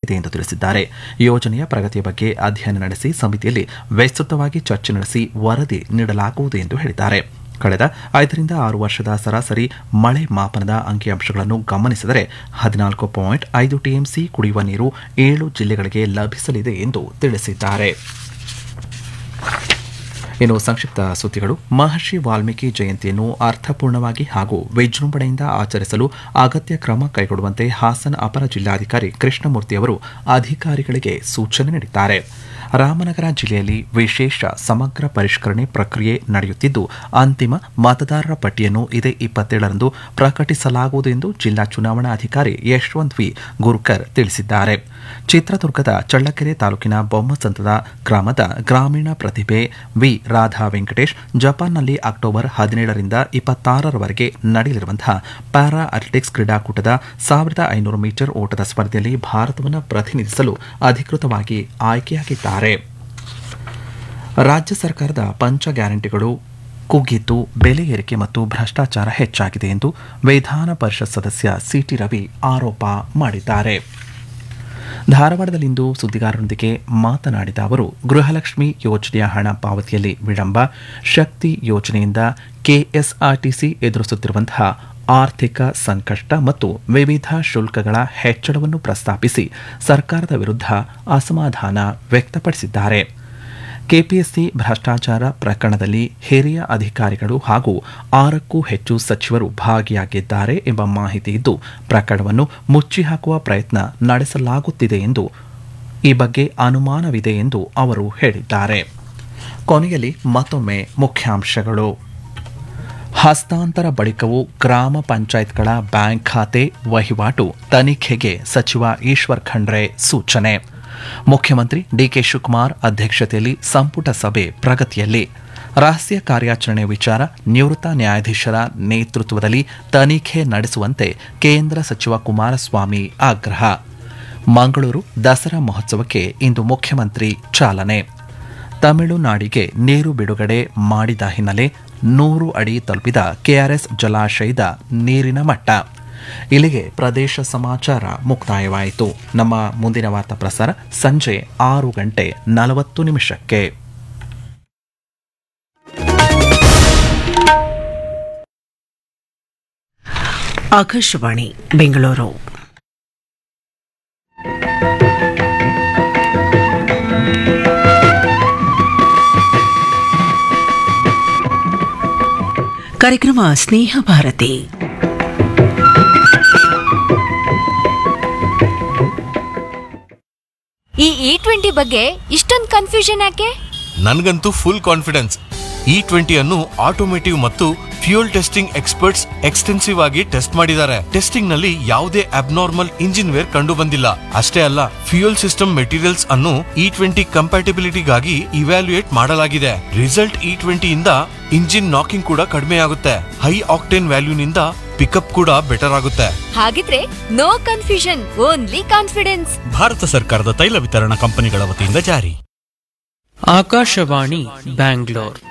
ಮಾಡಲಾಗಿದೆ ಎಂದು ತಿಳಿಸಿದ್ದಾರೆ ಯೋಜನೆಯ ಪ್ರಗತಿಯ ಬಗ್ಗೆ ಅಧ್ಯಯನ ನಡೆಸಿ ಸಮಿತಿಯಲ್ಲಿ ವಿಸ್ತೃತವಾಗಿ ಚರ್ಚೆ ನಡೆಸಿ ವರದಿ ನೀಡಲಾಗುವುದು ಎಂದು ಹೇಳಿದ್ದಾರೆ ಕಳೆದ ಐದರಿಂದ ಆರು ವರ್ಷದ ಸರಾಸರಿ ಮಳೆ ಮಾಪನದ ಅಂಕಿಅಂಶಗಳನ್ನು ಗಮನಿಸಿದರೆ ಹದಿನಾಲ್ಕು ಪಾಯಿಂಟ್ ಐದು ಟಿಎಂಸಿ ಕುಡಿಯುವ ನೀರು ಏಳು ಜಿಲ್ಲೆಗಳಿಗೆ ಲಭಿಸಲಿದೆ ಎಂದು ತಿಳಿಸಿದ್ದಾರೆ ಇನ್ನು ಸಂಕ್ಷಿಪ್ತ ಸುದ್ದಿಗಳು ಮಹರ್ಷಿ ವಾಲ್ಮೀಕಿ ಜಯಂತಿಯನ್ನು ಅರ್ಥಪೂರ್ಣವಾಗಿ ಹಾಗೂ ವಿಜೃಂಭಣೆಯಿಂದ ಆಚರಿಸಲು ಅಗತ್ಯ ಕ್ರಮ ಕೈಗೊಳ್ಳುವಂತೆ ಹಾಸನ ಅಪರ ಜಿಲ್ಲಾಧಿಕಾರಿ ಕೃಷ್ಣಮೂರ್ತಿ ಅವರು ಅಧಿಕಾರಿಗಳಿಗೆ ಸೂಚನೆ ನೀಡಿದ್ದಾರೆ ರಾಮನಗರ ಜಿಲ್ಲೆಯಲ್ಲಿ ವಿಶೇಷ ಸಮಗ್ರ ಪರಿಷ್ಕರಣೆ ಪ್ರಕ್ರಿಯೆ ನಡೆಯುತ್ತಿದ್ದು ಅಂತಿಮ ಮತದಾರರ ಪಟ್ಟಿಯನ್ನು ಇದೇ ಇಪ್ಪತ್ತೇಳರಂದು ಪ್ರಕಟಿಸಲಾಗುವುದು ಎಂದು ಜಿಲ್ಲಾ ಚುನಾವಣಾಧಿಕಾರಿ ಯಶವಂತ್ ವಿ ಗುರ್ಕರ್ ತಿಳಿಸಿದ್ದಾರೆ ಚಿತ್ರದುರ್ಗದ ಚಳ್ಳಕೆರೆ ತಾಲೂಕಿನ ಬೊಮ್ಮಸಂತದ ಗ್ರಾಮದ ಗ್ರಾಮೀಣ ಪ್ರತಿಭೆ ವಿ ರಾಧಾ ವೆಂಕಟೇಶ್ ಜಪಾನ್ನಲ್ಲಿ ಅಕ್ಟೋಬರ್ ಹದಿನೇಳರಿಂದ ಇಪ್ಪತ್ತಾರರವರೆಗೆ ನಡೆಯಲಿರುವಂತಹ ಪ್ಯಾರಾ ಅಥ್ಲೆಟಿಕ್ಸ್ ಕ್ರೀಡಾಕೂಟದ ಸಾವಿರದ ಐನೂರು ಮೀಟರ್ ಓಟದ ಸ್ಪರ್ಧೆಯಲ್ಲಿ ಭಾರತವನ್ನು ಪ್ರತಿನಿಧಿಸಲು ಅಧಿಕೃತವಾಗಿ ಆಯ್ಕೆಯಾಗಿದ್ದಾರೆ ರಾಜ್ಯ ಸರ್ಕಾರದ ಪಂಚ ಗ್ಯಾರಂಟಿಗಳು ಕುಗ್ಗಿದ್ದು ಬೆಲೆ ಏರಿಕೆ ಮತ್ತು ಭ್ರಷ್ಟಾಚಾರ ಹೆಚ್ಚಾಗಿದೆ ಎಂದು ವಿಧಾನ ಪರಿಷತ್ ಸದಸ್ಯ ಸಿಟಿ ರವಿ ಆರೋಪ ಮಾಡಿದ್ದಾರೆ ಧಾರವಾಡದಲ್ಲಿಂದು ಸುದ್ದಿಗಾರರೊಂದಿಗೆ ಮಾತನಾಡಿದ ಅವರು ಗೃಹಲಕ್ಷ್ಮಿ ಯೋಜನೆಯ ಹಣ ಪಾವತಿಯಲ್ಲಿ ವಿಳಂಬ ಶಕ್ತಿ ಯೋಜನೆಯಿಂದ ಕೆಎಸ್ಆರ್ಟಿಸಿ ಎದುರಿಸುತ್ತಿರುವಂತಹ ಆರ್ಥಿಕ ಸಂಕಷ್ಟ ಮತ್ತು ವಿವಿಧ ಶುಲ್ಕಗಳ ಹೆಚ್ಚಳವನ್ನು ಪ್ರಸ್ತಾಪಿಸಿ ಸರ್ಕಾರದ ವಿರುದ್ಧ ಅಸಮಾಧಾನ ವ್ಯಕ್ತಪಡಿಸಿದ್ದಾರೆ ಕೆಪಿಎಸ್ಸಿ ಭ್ರಷ್ಟಾಚಾರ ಪ್ರಕರಣದಲ್ಲಿ ಹಿರಿಯ ಅಧಿಕಾರಿಗಳು ಹಾಗೂ ಆರಕ್ಕೂ ಹೆಚ್ಚು ಸಚಿವರು ಭಾಗಿಯಾಗಿದ್ದಾರೆ ಎಂಬ ಮಾಹಿತಿ ಇದ್ದು ಪ್ರಕರಣವನ್ನು ಮುಚ್ಚಿ ಹಾಕುವ ಪ್ರಯತ್ನ ನಡೆಸಲಾಗುತ್ತಿದೆ ಎಂದು ಈ ಬಗ್ಗೆ ಅನುಮಾನವಿದೆ ಎಂದು ಅವರು ಹೇಳಿದ್ದಾರೆ ಕೊನೆಯಲ್ಲಿ ಮತ್ತೊಮ್ಮೆ ಮುಖ್ಯಾಂಶಗಳು ಹಸ್ತಾಂತರ ಬಳಿಕವೂ ಗ್ರಾಮ ಪಂಚಾಯತ್ಗಳ ಬ್ಯಾಂಕ್ ಖಾತೆ ವಹಿವಾಟು ತನಿಖೆಗೆ ಸಚಿವ ಈಶ್ವರ್ ಖಂಡ್ರೆ ಸೂಚನೆ ಮುಖ್ಯಮಂತ್ರಿ ಡಿಕೆ ಶಿವಕುಮಾರ್ ಅಧ್ಯಕ್ಷತೆಯಲ್ಲಿ ಸಂಪುಟ ಸಭೆ ಪ್ರಗತಿಯಲ್ಲಿ ರಹಸ್ಯ ಕಾರ್ಯಾಚರಣೆ ವಿಚಾರ ನಿವೃತ್ತ ನ್ಯಾಯಾಧೀಶರ ನೇತೃತ್ವದಲ್ಲಿ ತನಿಖೆ ನಡೆಸುವಂತೆ ಕೇಂದ್ರ ಸಚಿವ ಕುಮಾರಸ್ವಾಮಿ ಆಗ್ರಹ ಮಂಗಳೂರು ದಸರಾ ಮಹೋತ್ಸವಕ್ಕೆ ಇಂದು ಮುಖ್ಯಮಂತ್ರಿ ಚಾಲನೆ ತಮಿಳುನಾಡಿಗೆ ನೀರು ಬಿಡುಗಡೆ ಮಾಡಿದ ಹಿನ್ನೆಲೆ ನೂರು ಅಡಿ ತಲುಪಿದ ಕೆಆರ್ಎಸ್ ಜಲಾಶಯದ ನೀರಿನ ಮಟ್ಟ ಇಲ್ಲಿಗೆ ಪ್ರದೇಶ ಸಮಾಚಾರ ಮುಕ್ತಾಯವಾಯಿತು ನಮ್ಮ ಮುಂದಿನ ವಾರ್ತಾ ಪ್ರಸಾರ ಸಂಜೆ ಆರು ಗಂಟೆ ನಲವತ್ತು ನಿಮಿಷಕ್ಕೆ ಆಕಾಶವಾಣಿ ಬೆಂಗಳೂರು ಕಾರ್ಯಕ್ರಮ ಸ್ನೇಹ ಭಾರತಿ ಈ ಇ ಟ್ವೆಂಟಿ ಬಗ್ಗೆ ಇಷ್ಟೊಂದು ಕನ್ಫ್ಯೂಷನ್ ಯಾಕೆ ನನ್ಗಂತೂ ಫುಲ್ ಕಾನ್ಫಿಡೆನ್ಸ್ ಇ ಟ್ವೆಂಟಿ ಅನ್ನು ಆಟೋಮೇಟಿವ್ ಮತ್ತು ಫ್ಯೂಯಲ್ ಟೆಸ್ಟಿಂಗ್ ಎಕ್ಸ್ಪರ್ಟ್ಸ್ ಎಕ್ಸ್ಟೆನ್ಸಿವ್ ಆಗಿ ಟೆಸ್ಟ್ ಮಾಡಿದ್ದಾರೆ ಟೆಸ್ಟಿಂಗ್ ನಲ್ಲಿ ಯಾವುದೇ ಅಬ್ನಾರ್ಮಲ್ ಇಂಜಿನ್ ವೇರ್ ಕಂಡು ಬಂದಿಲ್ಲ ಅಷ್ಟೇ ಅಲ್ಲ ಫ್ಯೂಯಲ್ ಸಿಸ್ಟಮ್ ಮೆಟೀರಿಯಲ್ಸ್ ಅನ್ನು ಇ ಟ್ವೆಂಟಿ ಕಂಪ್ಯಾಟಿಬಿಲಿಟಿಗಾಗಿ ಇವ್ಯಾಲ್ಯೂಯೇಟ್ ಮಾಡಲಾಗಿದೆ ರಿಸಲ್ಟ್ ಇ ಟ್ವೆಂಟಿ ಇಂದ ಇಂಜಿನ್ ನಾಕಿಂಗ್ ಕೂಡ ಕಡಿಮೆ ಆಗುತ್ತೆ ಹೈ ಆಕ್ಟೇನ್ ವ್ಯಾಲ್ಯೂನಿಂದ ಪಿಕಪ್ ಕೂಡ ಬೆಟರ್ ಆಗುತ್ತೆ ಹಾಗಿದ್ರೆ no confusion only confidence Bharat ಸರ್ಕಾರದ ತೈಲ ವಿತರಣಾ ಕಂಪನಿಗಳ ವತಿಯಿಂದ ಜಾರಿ ಆಕಾಶವಾಣಿ ಬ್ಯಾಂಗ್ಳೂರ್